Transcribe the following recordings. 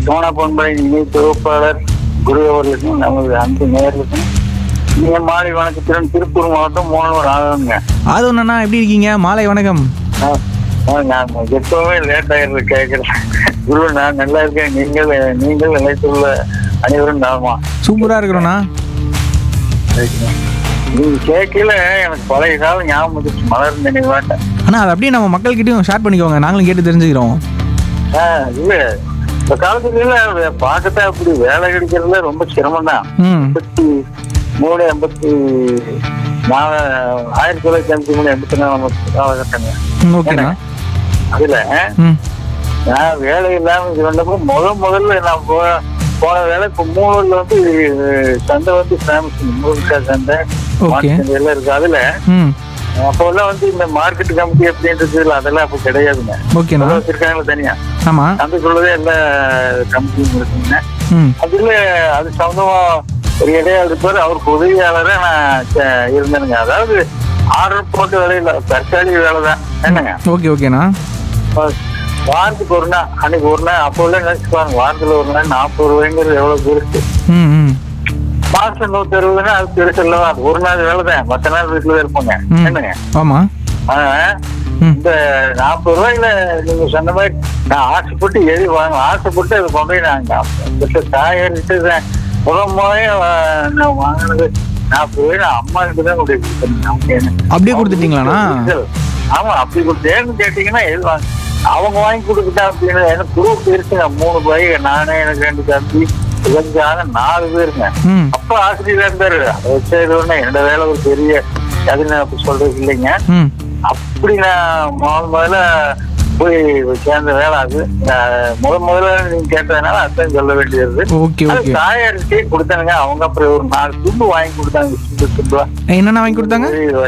சோனா பொன்பை இணை தொகுப்பாளர் குரு அவர்களுக்கும் நமது அன்பு நேர்களுக்கும் இனிய மாலை வணக்கத்துடன் திருப்பூர் மாவட்டம் மூணவர் ஆகுங்க ஆதவண்ணா எப்படி இருக்கீங்க மாலை வணக்கம் நான் எப்பவுமே லேட் ஆகிறது கேட்கிறேன் குரு நான் நல்லா இருக்கேன் நீங்கள் நீங்கள் நினைத்துள்ள அனைவரும் நாமா சூப்பராக இருக்கிறோண்ணா நீங்க கேட்கல எனக்கு பழைய காலம் ஞாபகம் வந்துச்சு மலர் நினைவாட்டேன் அண்ணா அதை அப்படியே நம்ம மக்கள்கிட்டயும் ஷேர் பண்ணிக்கோங்க நாங்களும் கேட்டு தெரிஞ்சுக்கிறோம் ஆ, இல்ல இந்த காலத்துல பார்க்கத்தான் அப்படி வேலை கிடைக்கிறதுல ரொம்ப சிரமம் தான் ம் எண்பத்தி மூணு எண்பத்தி நாலு ஆயிரத்தி தொள்ளாயிரத்தி எண்பத்தி மூணு எண்பத்தி நாலு காலகட்டங்க ம், ஓகேண்ணா அதுல ம் நான் வேலை இல்லாம இது பண்ணப்போ முத முதல்ல நான் போ போன வேலை இப்போ மூணுல வந்து சந்தை வந்து ஃபேமஸ் முருங்கக்காய் சந்தை Okay. மாட்டு சந்தை எல்லாம் இருக்கு அதுல ம் அப்போல்லாம் வந்து இந்த மார்க்கெட் கமிட்டி அப்படின்றது அதெல்லாம் அப்போ கிடையாதுங்க ஓகேண்ணா அதெல்லாம் வச்சிருக்காங்க தனியா ஆமாம் சந்தைக்குள்ளதே எல்லா கமிட்டியும் இருக்குங்க ம் அதுல அது சம்பந்தமா ஒரு இடையாளர் இருப்பார் அவருக்கு உதவியாளரா நான் ச- இருந்தேனுங்க அதாவது ஆர்டர் போட்டு வேலையில தற்காலிக வேலை தான் என்னங்க ஓகே ஓகேண்ணா வாரத்துக்கு ஒரு நாள் அன்னைக்கு ஒரு நாள் அப்போ உள்ள நினைச்சுப்பாங்க வாரத்துல ஒரு நாள் நாற்பது ரூபாய்ங்கிறது எவ்வளவு பெருசு ம் ம் மாசம் நூத்தி அறுபதுன்னா அது பெருசு இல்லவா அது ஒரு நாள் வேலை தான் மத்த நாள் வீட்டுல தான் இருப்பாங்க ம். என்னங்க ஆமாம் ஆனா ம் இந்த நாற்பது ரூபாயில நீங்க சொன்ன மாதிரி நான் ஆசைப்பட்டு எழுதி வாங்க ஆசைப்பட்டு அதை கொண்டு போய் நாங்க காயறிட்டு முதல் முறைய நான் வாங்கினது நாற்பது ரூபாய் நான் அம்மா கிட்ட தான் கொண்டு போய் கொடுத்தேன். அவங்க எனக்கு- அப்படியே கொடுத்துட்டீங்களாண்ணா? ஆமா அப்படி கொடுத்தேன்னு கேட்டீங்கன்னா எழுதுவாங்க அவங்க வாங்கி கொடுத்துட்டா அப்படின்னு எனக்கு குரூப் இருக்குங்க மூணு பை நானே எனக்கு ரெண்டு தம்பி இவங்க நாலு பேருங்க ம் அப்ப ஆசிரியர் இருந்தாரு அதை வச்சு இது ஒண்ணு என்னோட வேலை ஒரு பெரிய அது நான் அப்படி சொல்றது இல்லைங்க ம் அப்படி நான் முதல் முதல்ல போய் சேர்ந்த வேலை அது நான் முதல் முதல்ல நீங்க கேட்டதுனால அதான் சொல்ல வேண்டியது ஓகே அது ஓகே தாயாருக்கு கொடுத்தானுங்க அவங்க அப்புறம் ஒரு நாலு துண்டு வாங்கி கொடுத்தாங்க துண்டு துண்டுவா என்னென்ன வாங்கி கொடுத்தாங்க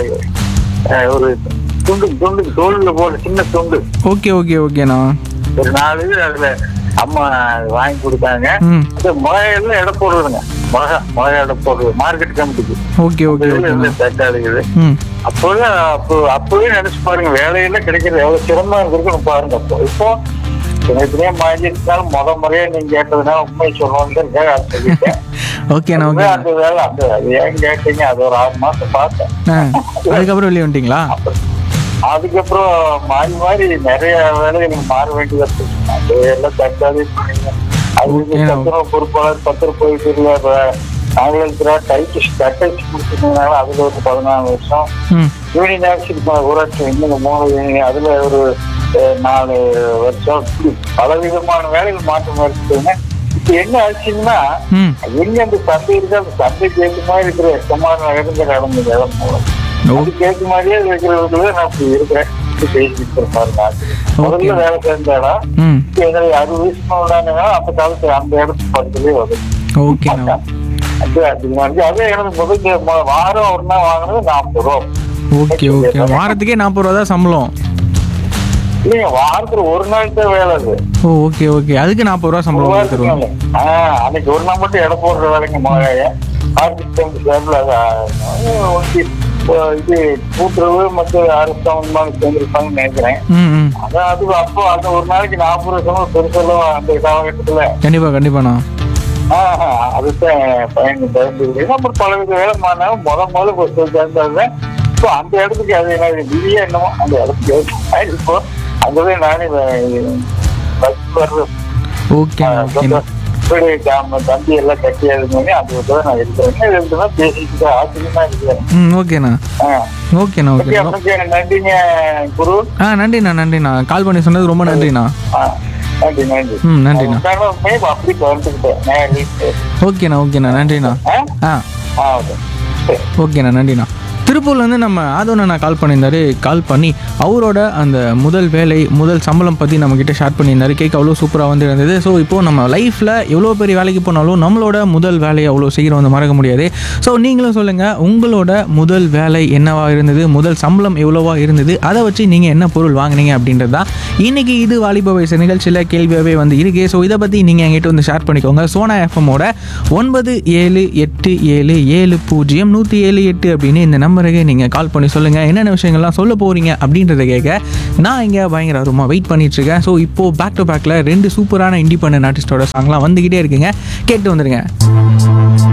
அஹ் ஒரு துண்டு துண்டு தோல்ல போட சின்ன துண்டு ஓகே ஓகே ஓகேண்ணா ஒரு நாலு இது அதுல அம்மா வாங்கி கொடுத்தாங்க ம் இந்த மிளகாயெல்லாம் எடை போடுறதுங்க மிளகா மிளகா எடை போடுறது மார்க்கெட் கமிட்டிக்கு ஓகே ஓகே இதுல ஓகேண்ணா இருந்து தக்காளி இது ம் அப்போவே அப்போ அப்பவே நினைச்சு பாருங்க வேலையெல்லாம் கிடைக்கிறது எவ்வளவு சிரமமா இருந்திருக்குன்னு பாருங்க அப்போ இப்போ எத்தனையோ மாறியிருந்தாலும் முத முறையா நீங்க கேட்டதுனால உண்மை சொல்லுவாங்க அது சொல்லிட்டேன் ஓகேண்ணா அதுவே ஓகே அந்த வேலை அந்த அது ஏன் கேட்டீங்க அது ஒரு ஆறு மாசம் பார்த்தேன் ஆ அதுக்கப்புறம் வெளியே வந்துட்டீங்களா அதுக்கப்புறம் மாறி மாறி நிறைய வேலைகள் மாற வேண்டியதா போச்சு அது எல்லாம் தக்காளி அது Okay. பத்திரம் பொறுப்பாளர் பத்திரம் போயிட்டு ஆங்கிலத்துல டைப்பிஸ்ட் டைப்பிஸ்ட் முடிச்சிருந்ததுனால அதுல ஒரு பதினாலு வருஷம் ம் யூனியன் ஆக்சிட் ஊராட்சி இன்னும் மூணு யூனியன் அதுல ஒரு அஹ், நாலு வருஷம் இப்படி பலவிதமான வேலைகள் மாற்றம் இருக்குதுங்க இப்ப என்ன ஆச்சுன்னா ம் எங்க அந்த சந்தை இருக்கு அந்த சந்தைக்கு ஏற்ற மாதிரி இருக்கிற எக்கமான நகரங்க நடந்தது இடம் மூலம் ஓ அதுக்கு ஏற்ற மாதிரியே இருக்கிறவங்கள நான் இப்படி இருக்கிறேன் இப்படி பேசிட்டு இருக்கிற மாதிரி நான் முதல்ல வேலை சேர்ந்த இடம் ம் இப்ப எனக்கு அறுபது வயசு உள்ளாங்க அந்த காலத்துல அந்த இடத்துக்கு பக்கத்துலயே வரும் ஓகேண்ணா அது அது மாதிரி அதே எனக்கு முதல் ம- வாரம் ஒரு நாள் வாங்கினது நாற்பது ரூபா ஓகே ஓகே வாரத்துக்கே நாற்பது ரூபா தான் சம்பளம் இல்லைங்க வாரத்துல ஒரு நாள் தான் வேலை அது ஓ ஓகே ஓகே அதுக்கு நாற்பது ரூபா ஒரு சம்பளம் வாரத்துக்கு கொடுத்துருவோம் மேல. ஆஹ் அன்னைக்கு ஒரு நாள் மட்டும் இடம் போடுற வேலைங்க மழைய ஆர்டிஸ்ட் சேர்ந்து அது ஆஹ், ஒண்டி, இப்போ இது கூட்டுறவு மற்ற அரசு சம்பந்தமாக சேர்ந்துருப்பாங்கன்னு நினைக்கிறேன் ம் ம் அதான் அது அப்போ அந்த ஒரு நாளைக்கு நாற்பது வருஷமா பெருசெல்லாம் அந்த காலகட்டத்துல கண்டிப்பா கண்டிப்பாண்ணா ஆஹ், அதுதான் பயன் பயன்படுது அப்புறம் பலவித வேலை மாறினாலும் முத முதல்ல ஒரு சேர்ந்தாங்க இப்போ அந்த இடத்துக்கு அது என்ன விதியா என்னமோ அந்த இடத்துக்கு ஏத்த மாதிரி இப்போ அங்கதான் நானே பஸ் வர்றது ஓகேண்ணா ஓகேண்ணா இப்படி நம்ம தம்பி எல்லாம் கட்டி எழுதுனே அது வந்து நான் இருக்கிறேன் எழுதுனா பேசிக்கிட்டு ஆச்சரியமா இருக்கிறேன் ம் ஓகேண்ணா ஆ. ஓகேண்ணா ஓகே, ஓகேண்ணா அப்ப நன்றிங்க குரு ஆ நன்றிண்ணா நன்றிண்ணா கால் பண்ணி சொன்னது ரொம்ப நன்றிண்ணா ஆ, நன்றி நன்றி ம் நன்றிண்ணா உட்கார்ந்தோமே அப்படி கவனிச்சுக்கிட்டேன் நேரில் ஓகேண்ணா ஓகேண்ணா நன்றிண்ணா ஆ ஆ ஆ ஓகே சரி ஓகேண்ணா நன்றிண்ணா திருப்பூர்லேருந்து நம்ம ஆதவண்ணா கால் பண்ணியிருந்தாரு கால் பண்ணி அவரோட அந்த முதல் வேலை முதல் சம்பளம் பற்றி நம்மக்கிட்ட ஷேர் பண்ணியிருந்தாரு கேட்க அவ்வளோ சூப்பராக வந்து இருந்தது ஸோ இப்போது நம்ம லைஃப்பில் எவ்வளோ பெரிய வேலைக்கு போனாலும் நம்மளோட முதல் வேலையை அவ்வளோ சீக்கிரம் வந்து மறக்க முடியாது ஸோ நீங்களும் சொல்லுங்கள் உங்களோட முதல் வேலை என்னவா இருந்தது முதல் சம்பளம் எவ்வளோவா இருந்தது அதை வச்சு நீங்கள் என்ன பொருள் வாங்குனீங்க அப்படின்றது தான் இன்றைக்கி இது வாலிப வயசு நிகழ்ச்சியில் கேள்வியாகவே வந்து இருக்கு ஸோ இதை பற்றி நீங்கள் என்கிட்ட வந்து ஷேர் பண்ணிக்கோங்க சோனா எஃப்எம்மோட ஒன்பது ஏழு எட்டு ஏழு ஏழு பூஜ்ஜியம் நூற்றி ஏழு எட்டு அப்படின்னு இந்த நம்பர் நம்பருக்கு நீங்கள் கால் பண்ணி சொல்லுங்கள் என்னென்ன விஷயங்கள்லாம் சொல்ல போகிறீங்க அப்படின்றத கேட்க நான் இங்கே பயங்கர அருமா வெயிட் பண்ணிகிட்ருக்கேன் ஸோ இப்போது பேக் டு பேக்கில் ரெண்டு சூப்பரான இண்டிபெண்டன்ட் ஆர்டிஸ்டோட சாங்லாம் வந்துக்கிட்டே இருக்குங்க கேட்டு வந்துடுங்க